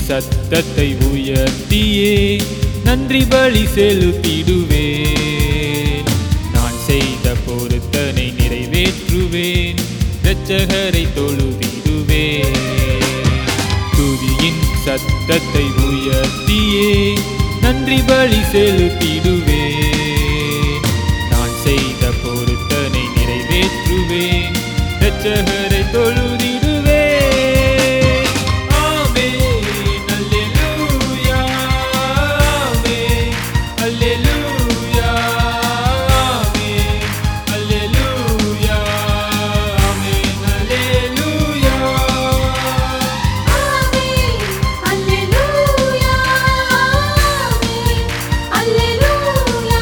சத்தத்தை உயர்த்தியே நன்றி பலி செலுத்திடுவேன் நான் செய்த பொருத்தனை நிறைவேற்றுவேன் இரட்சகரை தொழுதிடுவேன் துதியின் சத்தத்தை உயர்த்தியே நன்றி பலி செலுத்திடுவேன் நான் செய்த பொருத்தனை நிறைவேற்றுவேன் இரட்சகரை தொழுதிடுவேன் ஆமென் அல்லேலூயா ஆமென் அல்லேலூயா ஆமென் அல்லேலூயா ஆமென் அல்லேலூயா ஆமென் அல்லேலூயா ஆமென் அல்லேலூயா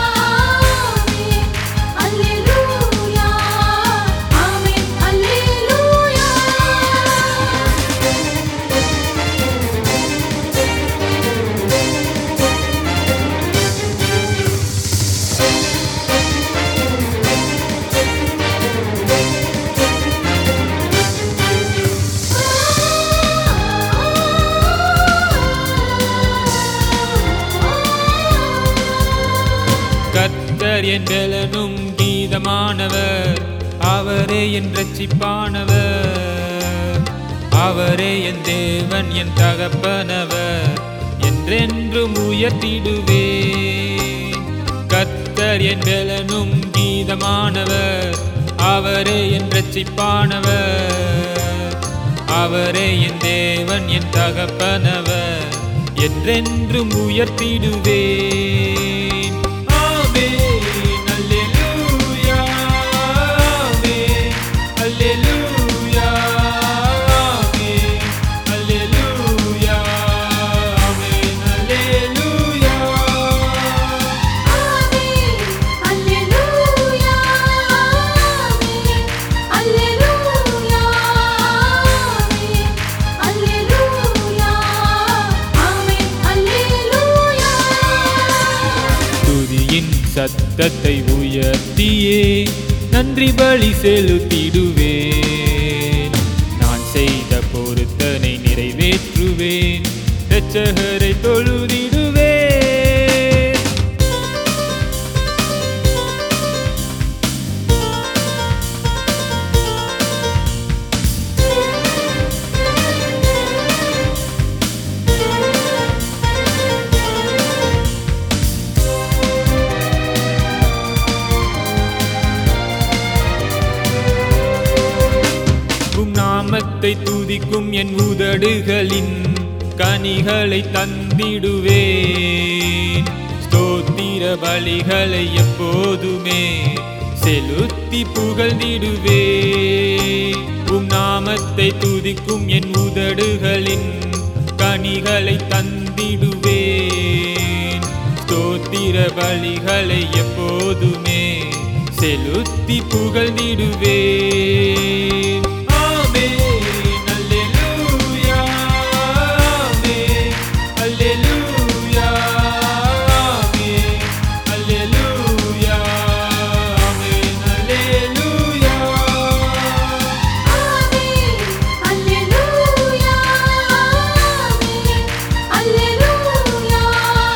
ஆமென் அல்லேலூயா ஆமென் அல்லேலூயா கர்த்தர் என் பலனும் கீதமானவர் அவரே என் ரட்சிப்பானவர் அவரே என் தேவன் என் தகப்பனவர் என்றென்றும் உயர்த்திடுவேன் கர்த்தர் என் பலனும் கீதமானவர் அவரே என் ரட்சிப்பானவர் அவரே என் தேவன் என் தகப்பனவர் என்றென்றும் உயர்த்திடுவேன் ஆமென் அல்லேலூயா ஆமென் அல்லேலூயா ஆமென் அல்லேலூயா ஆமென் அல்லேலூயா ஆமென் அல்லேலூயா ஆமென் அல்லேலூயா ஆமென் அல்லேலூயா ஆமென் அல்லேலூயா துதியின் சத்தத்தை உயர்த்தியே நன்றி பலி செலுத்திடுவேன் நான் செய்த பொருத்தனை நிறைவேற்றுவேன் இரட்சகரை தொழுதிடுவேன் உம் நாமத்தை துதிக்கும் என் உதடுகளின் கனிகளை தந்திடுவேன் ஸ்தோத்திர பலிகளை எப்போதுமே செலுத்தி புகழ்ந்திடுவேன் உம் நாமத்தை துதிக்கும் என் உதடுகளின் கனிகளை தந்திடுவேன் ஸ்தோத்திர பலிகளை எப்போதுமே செலுத்தி புகழ்ந்திடுவேன் ஆமென் அல்லேலூயா ஆமென் அல்லேலூயா ஆமென் அல்லேலூயா ஆமென் அல்லேலூயா ஆமென் அல்லேலூயா ஆமென் அல்லேலூயா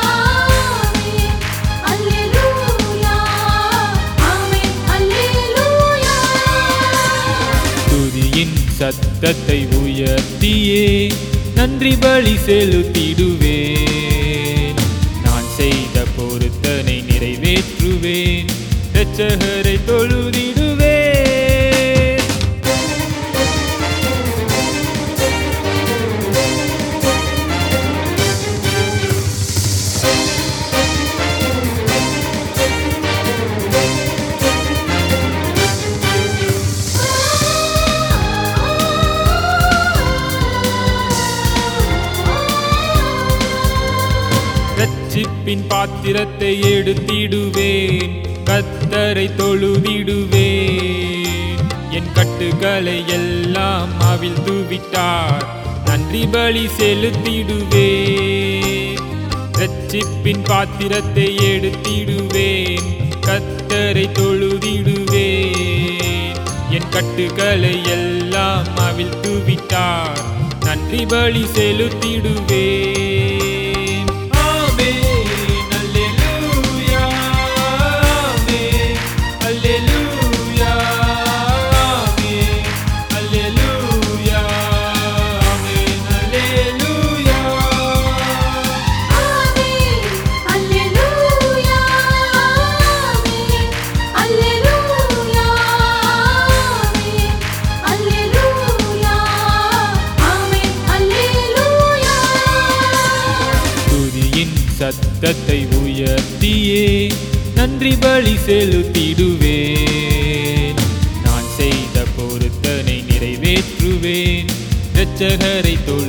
ஆமென் அல்லேலூயா ஆமென் அல்லேலூயா துதியின் சத்தத்தை உயர்த்தியே நன்றி பலி செலுத்திடுவேன் நான் செய்த பொருத்தனை நிறைவேற்றுவேன் இரட்சகரை தொழுதிடுவேன் ரட்சிப்பின் பாத்திரத்தை எடுத்திடுவேன் கத்தரை தொழுதிடுவேன் என் கட்டுகளை எல்லாம் அவிழ்த்து விட்டார் நன்றி பலி செலுத்திடுவேன் ரட்சிப்பின் பாத்திரத்தை எடுத்திடுவேன் கத்தரை தொழுதிடுவேன் என் கட்டுகளை எல்லாம் அவிழ்த்து விட்டார் நன்றி பலி செலுத்திடுவேன் ஆமென் அல்லேலூயா ஆமென் அல்லேலூயா ஆமென் அல்லேலூயா ஆமென் அல்லேலூயா ஆமென் அல்லேலூயா ஆமென் அல்லேலூயா ஆமென் அல்லேலூயா ஆமென் அல்லேலூயா துதியின் சத்தத்தை உயர்த்தியே நன்றி பலி செலுத்திடுவேன் நான் செய்த பொருத்தனை நிறைவேற்றுவேன் இரட்சகரை தொழு